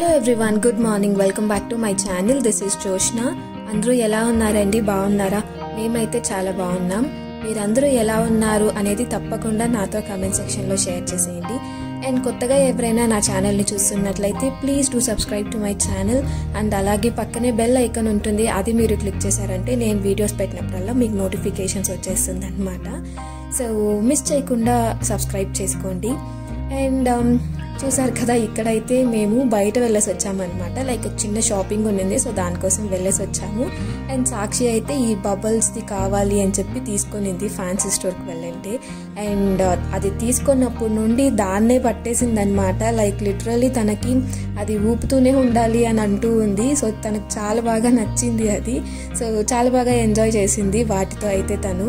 hello everyone good morning welcome back to my channel this is Joshna అందరూ ఎలా ఉన్నారండి బాగున్నారా మేమైతే చాలా బాగున్నాం మీరందరూ ఎలా ఉన్నారు అనేది తప్పకుండా నాతో కమెంట్ సెక్షన్లో షేర్ చేసేయండి అండ్ కొత్తగా ఎవరైనా నా ఛానల్ని చూస్తున్నట్లయితే please do subscribe to my channel and అలాగే పక్కనే బెల్ ఐకాన్ ఉంటుంది అది మీరు క్లిక్ చేశారంటే నేను వీడియోస్ పెట్టినప్పుడల్లా మీకు నోటిఫికేషన్స్ వచ్చేస్తుంది అనమాట సో మిస్ చేయకుండా సబ్స్క్రైబ్ చేసుకోండి అండ్ చూసారు కదా ఇక్కడైతే మేము బయట వెళ్ళేసి వచ్చామన్నమాట లైక్ ఒక చిన్న షాపింగ్ ఉండింది సో దానికోసం వెళ్ళేసి వచ్చాము అండ్ సాక్షి అయితే ఈ బబుల్స్ది కావాలి అని చెప్పి తీసుకొనింది ఫ్యాన్సీ స్టోర్కి వెళ్ళండి అండ్ అది తీసుకున్నప్పటి నుండి దాన్నే పట్టేసింది అనమాట లైక్ లిటరలీ తనకి అది ఊపుతూనే ఉండాలి అని అంటూ ఉంది సో తనకు చాలా బాగా నచ్చింది అది సో చాలా బాగా ఎంజాయ్ చేసింది వాటితో అయితే తను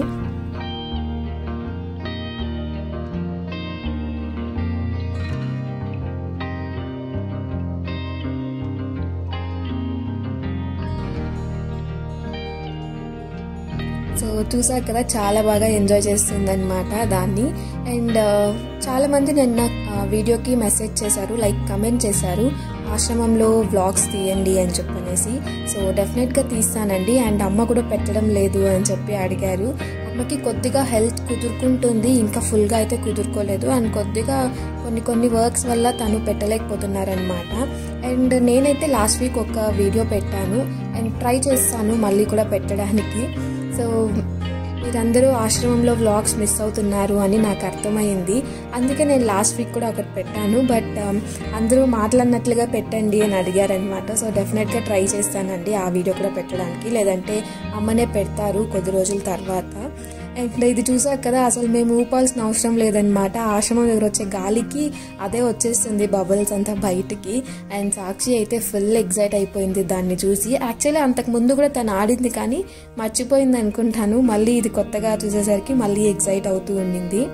సో చూసారు కదా చాలా బాగా ఎంజాయ్ చేస్తుంది అనమాట దాన్ని అండ్ చాలా మంది నిన్న వీడియోకి మెసేజ్ చేశారు లైక్ కమెంట్ చేశారు ఆశ్రమంలో వ్లాగ్స్ తీయండి అని చెప్పనేసి సో డెఫినెట్గా తీస్తానండి అండ్ అమ్మ కూడా పెట్టడం లేదు అని చెప్పి అడిగారు అమ్మకి కొద్దిగా హెల్త్ కుదురుకుంటుంది ఇంకా ఫుల్గా అయితే కుదురుకోలేదు అండ్ కొద్దిగా కొన్ని కొన్ని వర్క్స్ వల్ల తను పెట్టలేకపోతున్నారనమాట అండ్ నేనైతే లాస్ట్ వీక్ ఒక వీడియో పెట్టాను అండ్ ట్రై చేస్తాను మళ్ళీ కూడా పెట్టడానికి సో మీరందరూ ఆశ్రమంలో వ్లాగ్స్ మిస్ అవుతున్నారు అని నాకు అర్థమైంది అందుకే నేను లాస్ట్ వీక్ కూడా ఒకటి పెట్టాను బట్ అందరూ మాట్లాడినట్లుగా పెట్టండి అని అడిగారనమాట సో డెఫినెట్గా ట్రై చేస్తానండి ఆ వీడియో కూడా పెట్టడానికి లేదంటే అమ్మనే పెడతారు కొద్ది రోజుల తర్వాత అండ్ ఇది చూసాక కదా అసలు మేము ఊపాల్సిన అవసరం లేదనమాట ఆశ్రమం దగ్గర వచ్చే గాలికి అదే వచ్చేస్తుంది బబుల్స్ అంతా బయటికి అండ్ సాక్షి అయితే ఫుల్ ఎగ్జైట్ అయిపోయింది దాన్ని చూసి యాక్చువల్లీ అంతకు ముందు కూడా తను ఆడింది కానీ మర్చిపోయింది అనుకుంటాను మళ్ళీ ఇది కొత్తగా చూసేసరికి మళ్ళీ ఎగ్జైట్ అవుతూ ఉండింది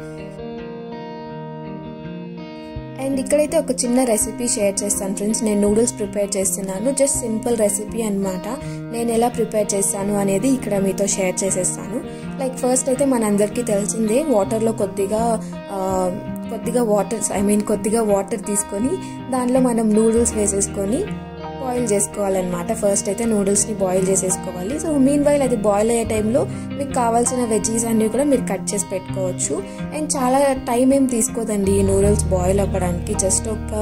అండ్ ఇక్కడైతే ఒక చిన్న రెసిపీ షేర్ చేస్తాను ఫ్రెండ్స్ నేను నూడిల్స్ ప్రిపేర్ చేస్తున్నాను జస్ట్ సింపుల్ రెసిపీ అనమాట నేను ఎలా ప్రిపేర్ చేస్తాను అనేది ఇక్కడ మీతో షేర్ చేసేస్తాను లైక్ ఫస్ట్ అయితే మనందరికీ తెలిసిందే వాటర్లో కొద్దిగా కొద్దిగా వాటర్ ఐ మీన్ కొద్దిగా వాటర్ తీసుకొని దానిలో మనం నూడిల్స్ వేసేసుకొని బాయిల్ చేసుకోవాలన్నమాట ఫస్ట్ అయితే నూడిల్స్ని బాయిల్ చేసేసుకోవాలి సో మీన్ వైల్ అది బాయిల్ అయ్యే టైంలో మీకు కావాల్సిన వెజీస్ అన్నీ కూడా మీరు కట్ చేసి పెట్టుకోవచ్చు అండ్ చాలా టైం ఏం తీసుకోదండి ఈ నూడిల్స్ బాయిల్ అవ్వడానికి జస్ట్ ఒక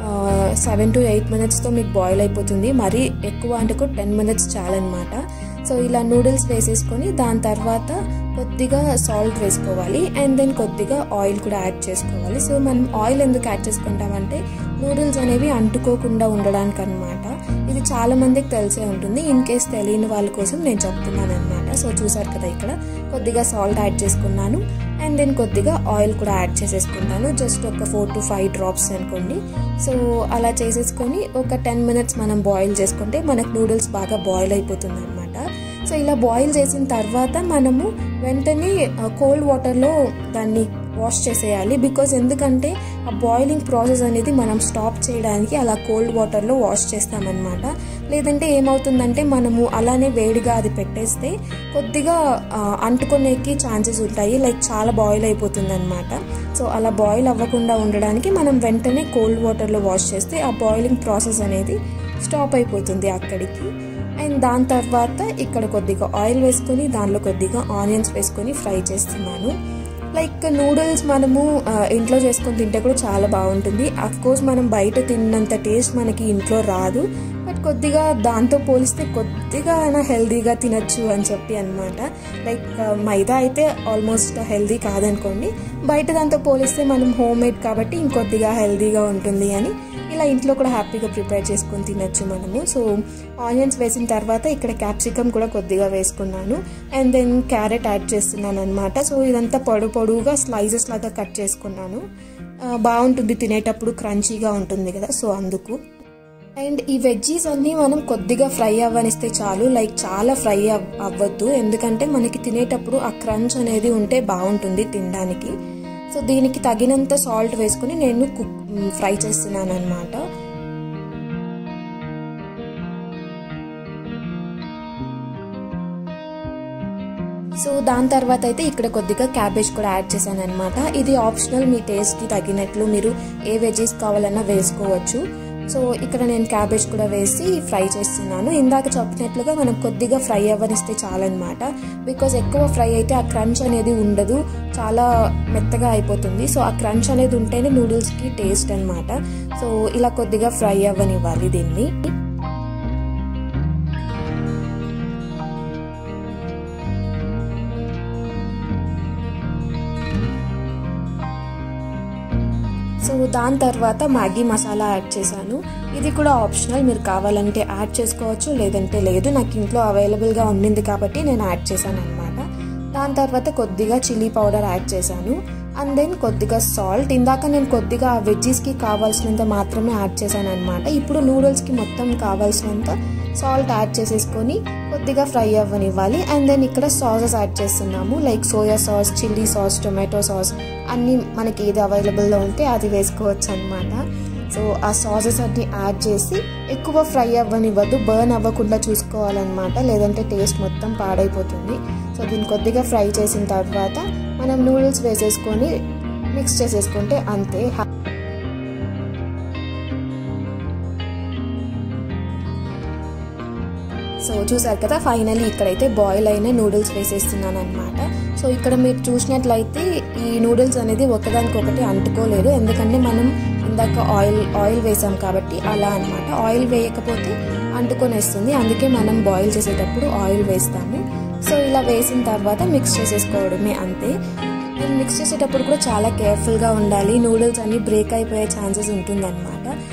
సెవెన్ టు ఎయిట్ మినిట్స్తో మీకు బాయిల్ అయిపోతుంది మరీ ఎక్కువ అంటే కూడా టెన్ మినిట్స్ చాలన్నమాట సో ఇలా నూడిల్స్ వేసేసుకొని దాని తర్వాత కొద్దిగా సాల్ట్ వేసుకోవాలి అండ్ దెన్ కొద్దిగా ఆయిల్ కూడా యాడ్ చేసుకోవాలి సో మనం ఆయిల్ ఎందుకు యాడ్ చేసుకుంటామంటే నూడిల్స్ అనేవి అంటుకోకుండా ఉండడానికి అనమాట ఇది చాలా మందికి తెలిసే ఉంటుంది ఇన్ కేస్ తెలియని వాళ్ళ కోసం నేను చెప్తున్నాను అనమాట సో చూసారు కదా ఇక్కడ కొద్దిగా సాల్ట్ యాడ్ చేసుకున్నాను అండ్ దెన్ కొద్దిగా ఆయిల్ కూడా యాడ్ చేసేసుకున్నాను జస్ట్ ఒక ఫోర్ టు ఫైవ్ డ్రాప్స్ అనుకోండి సో అలా చేసేసుకొని ఒక టెన్ మినిట్స్ మనం బాయిల్ చేసుకుంటే మనకు నూడిల్స్ బాగా బాయిల్ అయిపోతుంది అనమాట సో ఇలా బాయిల్ చేసిన తర్వాత మనము వెంటనే కోల్డ్ వాటర్లో దాన్ని వాష్ చేసేయాలి బికాజ్ ఎందుకంటే ఆ బాయిలింగ్ ప్రాసెస్ అనేది మనం స్టాప్ చేయడానికి అలా కోల్డ్ వాటర్లో వాష్ చేస్తామన్నమాట లేదంటే ఏమవుతుందంటే మనము అలానే వేడిగా అది పెట్టేస్తే కొద్దిగా అంటుకునేకి ఛాన్సెస్ ఉంటాయి లైక్ చాలా బాయిల్ అయిపోతుంది అనమాట సో అలా బాయిల్ అవ్వకుండా ఉండడానికి మనం వెంటనే కోల్డ్ వాటర్లో వాష్ చేస్తే ఆ బాయిలింగ్ ప్రాసెస్ అనేది స్టాప్ అయిపోతుంది అక్కడికి అండ్ దాని తర్వాత ఇక్కడ కొద్దిగా ఆయిల్ వేసుకొని దానిలో కొద్దిగా ఆనియన్స్ వేసుకొని ఫ్రై చేస్తున్నాను లైక్ నూడిల్స్ మనము ఇంట్లో చేసుకొని తింటే కూడా చాలా బాగుంటుంది కోర్స్ మనం బయట తిన్నంత టేస్ట్ మనకి ఇంట్లో రాదు బట్ కొద్దిగా దాంతో పోలిస్తే కొద్దిగా అయినా హెల్దీగా తినచ్చు అని చెప్పి అనమాట లైక్ మైదా అయితే ఆల్మోస్ట్ హెల్దీ కాదనుకోండి బయట దాంతో పోలిస్తే మనం హోమ్ మేడ్ కాబట్టి ఇంకొద్దిగా హెల్దీగా ఉంటుంది అని ఇలా ఇంట్లో కూడా హ్యాపీగా ప్రిపేర్ చేసుకొని తినచ్చు మనము సో ఆనియన్స్ వేసిన తర్వాత ఇక్కడ క్యాప్సికమ్ కూడా కొద్దిగా వేసుకున్నాను అండ్ దెన్ క్యారెట్ యాడ్ చేస్తున్నాను అనమాట సో ఇదంతా పొడు పొడుగా స్లైసెస్ లాగా కట్ చేసుకున్నాను బాగుంటుంది తినేటప్పుడు క్రంచీగా ఉంటుంది కదా సో అందుకు అండ్ ఈ వెజ్జీస్ అన్నీ మనం కొద్దిగా ఫ్రై అవ్వనిస్తే చాలు లైక్ చాలా ఫ్రై అవ్వద్దు ఎందుకంటే మనకి తినేటప్పుడు ఆ క్రంచ్ అనేది ఉంటే బాగుంటుంది తినడానికి సో దీనికి తగినంత సాల్ట్ వేసుకుని నేను కుక్ ఫ్రై చేస్తున్నాను అనమాట సో దాని తర్వాత అయితే ఇక్కడ కొద్దిగా క్యాబేజ్ కూడా యాడ్ చేశాను అనమాట ఇది ఆప్షనల్ మీ టేస్ట్కి తగినట్లు మీరు ఏ వెజీస్ కావాలన్నా వేసుకోవచ్చు సో ఇక్కడ నేను క్యాబేజ్ కూడా వేసి ఫ్రై చేస్తున్నాను ఇందాక చెప్పినట్లుగా మనం కొద్దిగా ఫ్రై అవ్వనిస్తే చాలన్నమాట బికాజ్ ఎక్కువ ఫ్రై అయితే ఆ క్రంచ్ అనేది ఉండదు చాలా మెత్తగా అయిపోతుంది సో ఆ క్రంచ్ అనేది ఉంటేనే నూడిల్స్కి టేస్ట్ అనమాట సో ఇలా కొద్దిగా ఫ్రై అవ్వనివ్వాలి దీన్ని సో దాని తర్వాత మ్యాగీ మసాలా యాడ్ చేశాను ఇది కూడా ఆప్షనల్ మీరు కావాలంటే యాడ్ చేసుకోవచ్చు లేదంటే లేదు నాకు ఇంట్లో అవైలబుల్గా ఉండింది కాబట్టి నేను యాడ్ చేశాను అనమాట దాని తర్వాత కొద్దిగా చిల్లీ పౌడర్ యాడ్ చేశాను అండ్ దెన్ కొద్దిగా సాల్ట్ ఇందాక నేను కొద్దిగా వెజ్జీస్కి కావాల్సినంత మాత్రమే యాడ్ చేశాను అనమాట ఇప్పుడు నూడిల్స్కి మొత్తం కావాల్సినంత సాల్ట్ యాడ్ చేసేసుకొని కొద్దిగా ఫ్రై అవ్వనివ్వాలి అండ్ దెన్ ఇక్కడ సాసెస్ యాడ్ చేస్తున్నాము like soya sauce chilli sauce tomato sauce అన్నీ మనకి ఏది అవైలబుల్లో ఉంటే అది వేసుకోవచ్చు అనమాట సో ఆ సాసెస్ అన్ని యాడ్ చేసి ఎక్కువ ఫ్రై అవ్వనివ్వద్దు బర్న్ అవ్వకుండా చూసుకోవాలన్నమాట లేదంటే టేస్ట్ మొత్తం పాడైపోతుంది సో దీన్ని కొద్దిగా ఫ్రై చేసిన తర్వాత మనం నూడిల్స్ వేసేసుకొని మిక్స్ చేసేసుకుంటే అంతే సో చూసారు కదా ఫైనలీ ఇక్కడైతే బాయిల్ అయిన నూడిల్స్ వేసేస్తున్నాను అనమాట సో ఇక్కడ మీరు చూసినట్లయితే ఈ నూడిల్స్ అనేది ఒకదానికొకటి అంటుకోలేదు ఎందుకంటే మనం ఇందాక ఆయిల్ ఆయిల్ వేసాం కాబట్టి అలా అనమాట ఆయిల్ వేయకపోతే అంటుకొనేస్తుంది అందుకే మనం బాయిల్ చేసేటప్పుడు ఆయిల్ వేస్తాము సో ఇలా వేసిన తర్వాత మిక్స్ చేసేసుకోవడమే అంతే అండ్ మిక్స్ చేసేటప్పుడు కూడా చాలా కేర్ఫుల్గా ఉండాలి నూడిల్స్ అన్ని బ్రేక్ అయిపోయే ఛాన్సెస్ ఉంటుందన్నమాట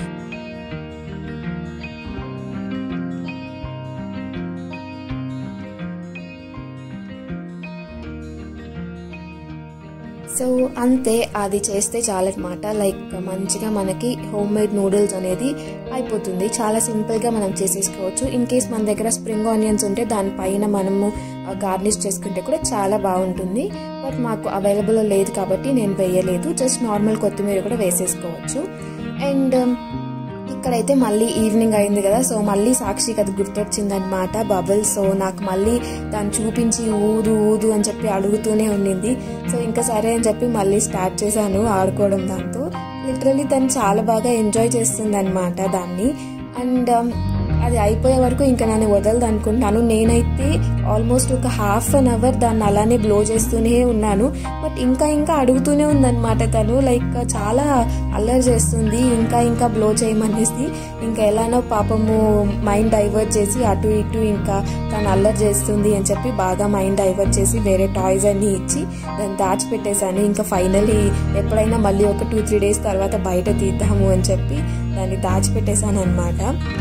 సో అంతే అది చేస్తే చాలన్నమాట లైక్ మంచిగా మనకి హోమ్ మేడ్ నూడిల్స్ అనేది అయిపోతుంది చాలా సింపుల్గా మనం చేసేసుకోవచ్చు ఇన్ కేస్ మన దగ్గర స్ప్రింగ్ ఆనియన్స్ ఉంటే దానిపైన మనము గార్నిష్ చేసుకుంటే కూడా చాలా బాగుంటుంది బట్ మాకు అవైలబుల్ లేదు కాబట్టి నేను వేయలేదు జస్ట్ నార్మల్ కొత్తిమీర కూడా వేసేసుకోవచ్చు అండ్ ఇక్కడైతే మళ్ళీ ఈవినింగ్ అయింది కదా సో మళ్ళీ సాక్షికి అది గుర్తొచ్చిందనమాట బబుల్ సో నాకు మళ్ళీ దాన్ని చూపించి ఊదు ఊదు అని చెప్పి అడుగుతూనే ఉండింది సో ఇంకా సరే అని చెప్పి మళ్ళీ స్టార్ట్ చేశాను ఆడుకోవడం దాంతో లిటరలీ తను చాలా బాగా ఎంజాయ్ చేస్తుంది అనమాట దాన్ని అండ్ అది అయిపోయే వరకు ఇంకా నన్ను వదలదు అనుకుంటాను నేనైతే ఆల్మోస్ట్ ఒక హాఫ్ అన్ అవర్ దాన్ని అలానే బ్లో చేస్తూనే ఉన్నాను బట్ ఇంకా ఇంకా అడుగుతూనే ఉందన్నమాట తను లైక్ చాలా అల్లరి చేస్తుంది ఇంకా ఇంకా బ్లో చేయమనేసి ఇంకా ఎలానో పాపము మైండ్ డైవర్ట్ చేసి అటు ఇటు ఇంకా తను అల్లరి చేస్తుంది అని చెప్పి బాగా మైండ్ డైవర్ట్ చేసి వేరే టాయ్స్ అన్ని ఇచ్చి దాన్ని దాచిపెట్టేశాను ఇంకా ఫైనలీ ఎప్పుడైనా మళ్ళీ ఒక టూ త్రీ డేస్ తర్వాత బయట తీద్దాము అని చెప్పి దాన్ని దాచిపెట్టేశాను అనమాట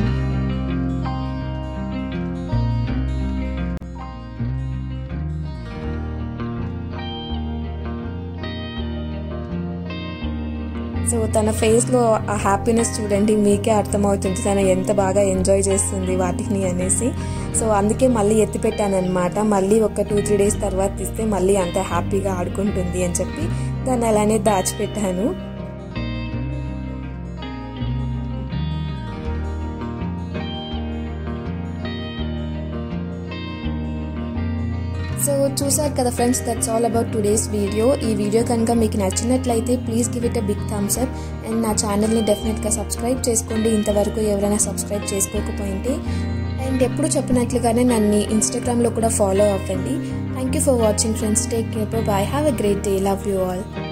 సో తన ఫేస్లో ఆ హ్యాపీనెస్ చూడండి మీకే అర్థమవుతుంది తను ఎంత బాగా ఎంజాయ్ చేస్తుంది వాటిని అనేసి సో అందుకే మళ్ళీ ఎత్తి పెట్టాను అనమాట మళ్ళీ ఒక టూ త్రీ డేస్ తర్వాత ఇస్తే మళ్ళీ అంత హ్యాపీగా ఆడుకుంటుంది అని చెప్పి దాన్ని అలానే దాచిపెట్టాను సో చూసారు కదా friends that's all about today's video ఈ వీడియో కనుక మీకు నచ్చినట్లయితే please give it a big thumbs up and నా ఛానల్ని డెఫినెట్గా సబ్స్క్రైబ్ చేసుకోండి ఇంతవరకు ఎవరైనా సబ్స్క్రైబ్ చేసుకోకపోయింటే అండ్ ఎప్పుడు చెప్పినట్లుగానే నన్ను ఇన్స్టాగ్రామ్లో కూడా ఫాలో అవ్వండి thank you for watching friends take care bye have a great day love you all